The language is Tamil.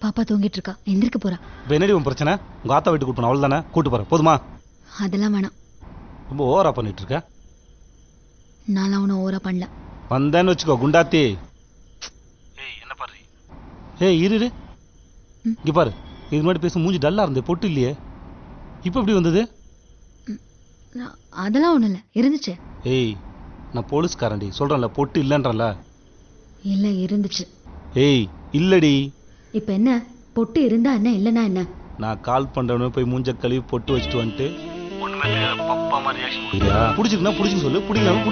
பாப்பா தூங்கிட்டு இருக்கா எந்திரிக்க போறா இப்போ என்னடி உன் பிரச்சனை உங்கள் ஆத்தா வீட்டுக்கு கூட்டு போன அவள் தானே கூட்டு போகிறேன் போதுமா அதெல்லாம் வேணாம் ரொம்ப ஓவரா பண்ணிட்டு இருக்க நான்லாம் ஒன்றும் ஓவரா பண்ணல வந்தேன்னு வச்சுக்கோ குண்டாத்தி ஏய் என்ன பாரு ஏய் இரு இரு ம். இங்க பாரு இது முன்னாடி பேச மூஞ்சி டல்லா இருந்தே பொட்டு இல்லையே இப்போ எப்படி வந்தது நான்- அதெல்லாம் ஒண்ணும் இல்ல இருந்துச்சு ஏய் நான் போலீஸ்காரன்டி சொல்றேன்ல பொட்டு இல்லைன்றல இல்ல இருந்துச்சு ஏய் இல்லடி இப்ப என்ன பொட்டு இருந்தா என்ன இல்லனா என்ன நான் கால் பண்றவனே போய் மூஞ்ச கழுவி பொட்டு வச்சுட்டு வந்துட்டு பிடிச்சிருந்தா பிடிச்சின்னு சொல்லு பிடிக்கலாம்